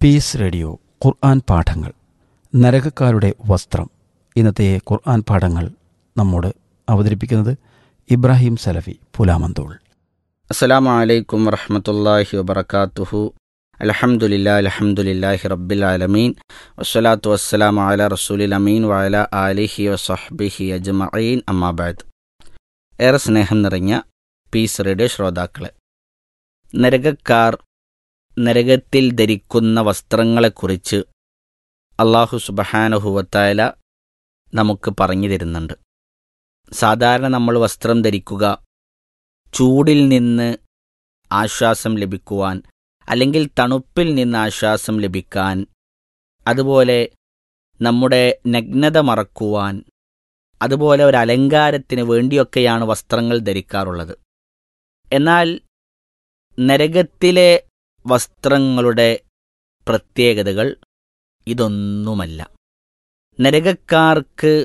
piece radio ഖുർആൻ പാഠങ്ങൾ നരകക്കാരുടെ വസ്ത്രം ഇന്നത്തെ ഖുർആൻ പാഠങ്ങൾ നമ്മോട് അവതരിപ്പിക്കുന്നത് ഇബ്രാഹിം സലഫി പുലാമന്തോൾ അസ്സലാമു അലൈക്കും വറഹമത്തല്ലാഹി വബർക്കാത്തുഹു അലഹമുല്ലാ അലഹമുല്ലാഹി റബ്ബിൽ ആലമീൻ വസ്സലാത്തു വസ്സലാമു അല റസൂലിൽ അമീൻ വഅല ആലിഹി വസഹ്ബിഹി അജ്മഈൻ അമ്മാബാദ് ഏറെ സ്നേഹം നിറഞ്ഞ പീസ് റേഡിയോ ശ്രോതാക്കളെ നരകക്കാർ നരകത്തിൽ ധരിക്കുന്ന വസ്ത്രങ്ങളെക്കുറിച്ച് അള്ളാഹു സുബഹാനഹുവത്തായ നമുക്ക് പറഞ്ഞു തരുന്നുണ്ട് സാധാരണ നമ്മൾ വസ്ത്രം ധരിക്കുക ചൂടിൽ നിന്ന് ആശ്വാസം ലഭിക്കുവാൻ അല്ലെങ്കിൽ തണുപ്പിൽ നിന്ന് ആശ്വാസം ലഭിക്കാൻ അതുപോലെ നമ്മുടെ നഗ്നത മറക്കുവാൻ അതുപോലെ ഒരു അലങ്കാരത്തിന് വേണ്ടിയൊക്കെയാണ് വസ്ത്രങ്ങൾ ധരിക്കാറുള്ളത് എന്നാൽ നരകത്തിലെ വസ്ത്രങ്ങളുടെ പ്രത്യേകതകൾ ഇതൊന്നുമല്ല നരകക്കാർക്ക്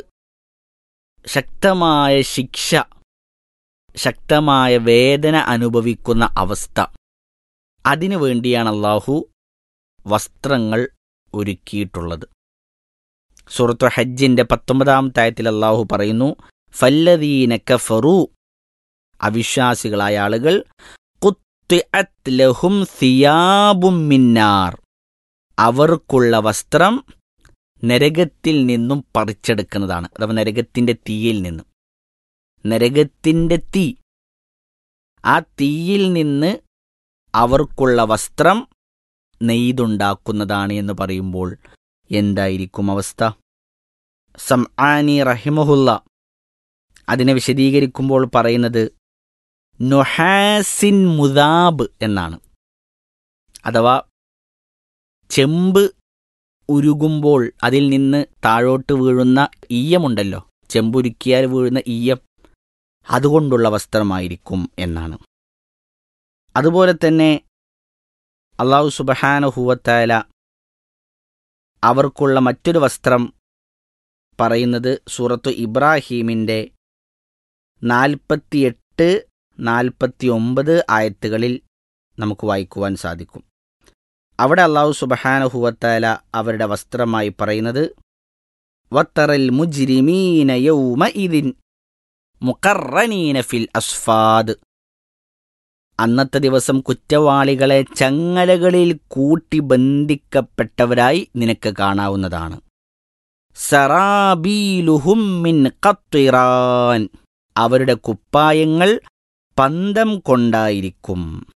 ശക്തമായ ശിക്ഷ ശക്തമായ വേദന അനുഭവിക്കുന്ന അവസ്ഥ അതിനു വേണ്ടിയാണ് അള്ളാഹു വസ്ത്രങ്ങൾ ഒരുക്കിയിട്ടുള്ളത് സുഹൃത്തു ഹജ്ജിന്റെ പത്തൊമ്പതാം തായത്തിൽ അള്ളാഹു പറയുന്നു ഫല്ലദീന കഫറു അവിശ്വാസികളായ ആളുകൾ കുത്തിഅത് ലഹും സിയാബും മിന്നാർ അവർക്കുള്ള വസ്ത്രം നരകത്തിൽ നിന്നും പറിച്ചെടുക്കുന്നതാണ് അഥവാ നരകത്തിന്റെ തീയിൽ നിന്നും നരകത്തിന്റെ തീ ആ തീയിൽ നിന്ന് അവർക്കുള്ള വസ്ത്രം നെയ്തുണ്ടാക്കുന്നതാണ് എന്ന് പറയുമ്പോൾ എന്തായിരിക്കും അവസ്ഥ സംആനി റഹിമഹുല്ല അതിനെ വിശദീകരിക്കുമ്പോൾ പറയുന്നത് നൊഹാസിൻ മുദാബ് എന്നാണ് അഥവാ ചെമ്പ് ഉരുകുമ്പോൾ അതിൽ നിന്ന് താഴോട്ട് വീഴുന്ന ഈയമുണ്ടല്ലോ ചെമ്പുരുക്കിയാൽ വീഴുന്ന ഈയം അതുകൊണ്ടുള്ള വസ്ത്രമായിരിക്കും എന്നാണ് അതുപോലെ തന്നെ അള്ളാഹു സുബഹാനുഹൂവത്തായ അവർക്കുള്ള മറ്റൊരു വസ്ത്രം പറയുന്നത് സൂറത്തു ഇബ്രാഹീമിൻ്റെ നാൽപ്പത്തിയെട്ട് നാൽപ്പത്തി ഒമ്പത് ആയത്തുകളിൽ നമുക്ക് വായിക്കുവാൻ സാധിക്കും അവിടെ അള്ളാഹു സുബഹാനുഹുവത്തായ അവരുടെ വസ്ത്രമായി പറയുന്നത് വത്തറൽ മുജ്രിമീന യൗമ ഇതിൻ മുക്കറനീന ഫിൽ അസ്ഫാദ് അന്നത്തെ ദിവസം കുറ്റവാളികളെ ചങ്ങലകളിൽ കൂട്ടി ബന്ധിക്കപ്പെട്ടവരായി നിനക്ക് കാണാവുന്നതാണ് സറാബീലുഹും മിൻ ഖത്തിറാൻ അവരുടെ കുപ്പായങ്ങൾ പന്തം കൊണ്ടായിരിക്കും